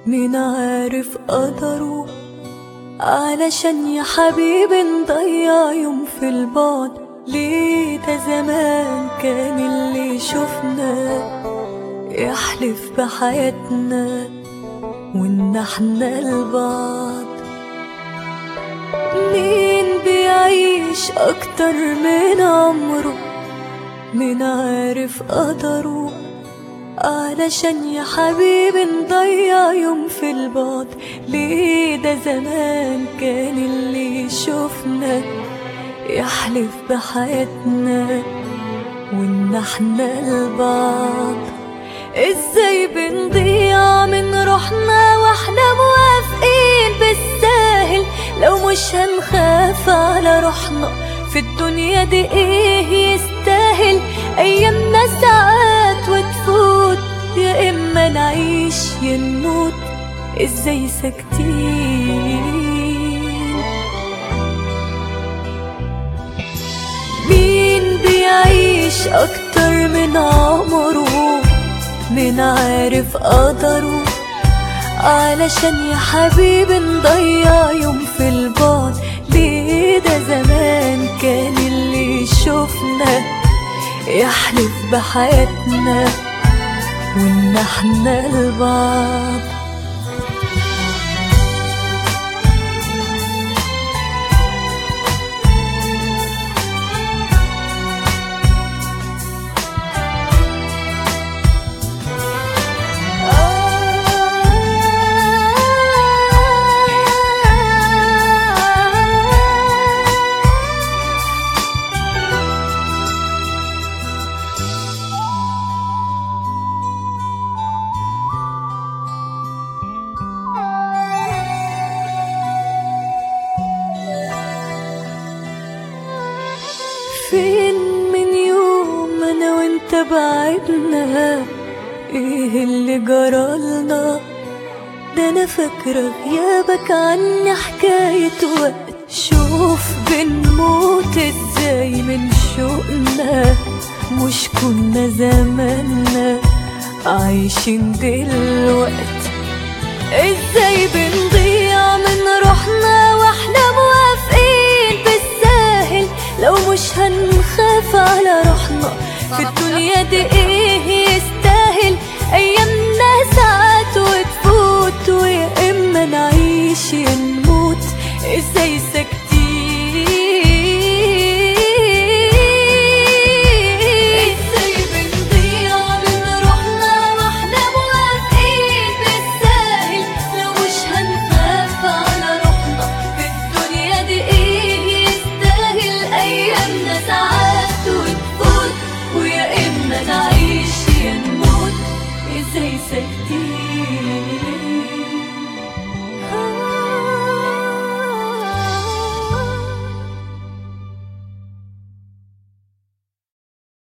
مين عارف قدره علشان يا حبيبي نضيع يوم في البعد ليه ده زمان كان اللي يشوفنا يحلف بحياتنا وان احنا لبعض مين بيعيش اكتر من عمره مين عارف قدره علشان يا حبيبي نضيع يوم في البعد ليه ده زمان كان اللي يشوفنا يحلف بحياتنا وان احنا لبعض ازاي بنضيع من روحنا واحنا موافقين بالساهل لو مش هنخاف على روحنا في الدنيا دي ايه يستاهل ايامنا ساعات وتفوت يا اما نعيش يا نموت ازاي ساكتين مين بيعيش اكتر من عمره مين عارف قدره علشان يا حبيبي نضيع يوم في البعد ليه ده زمان كان اللي يشوفنا يحلف بحياتنا وان احنا لبعض فين من يوم انا وانت بعدنا ايه اللي جرالنا ده انا فاكرة غيابك عني حكاية وقت شوف بنموت ازاي من شوقنا مش كنا زماننا عايشين دلوقت ازاي بنضيع من روحنا واحنا موافقين بالساهل لو مش هنخاف على روحنا في الدنيا دي ايه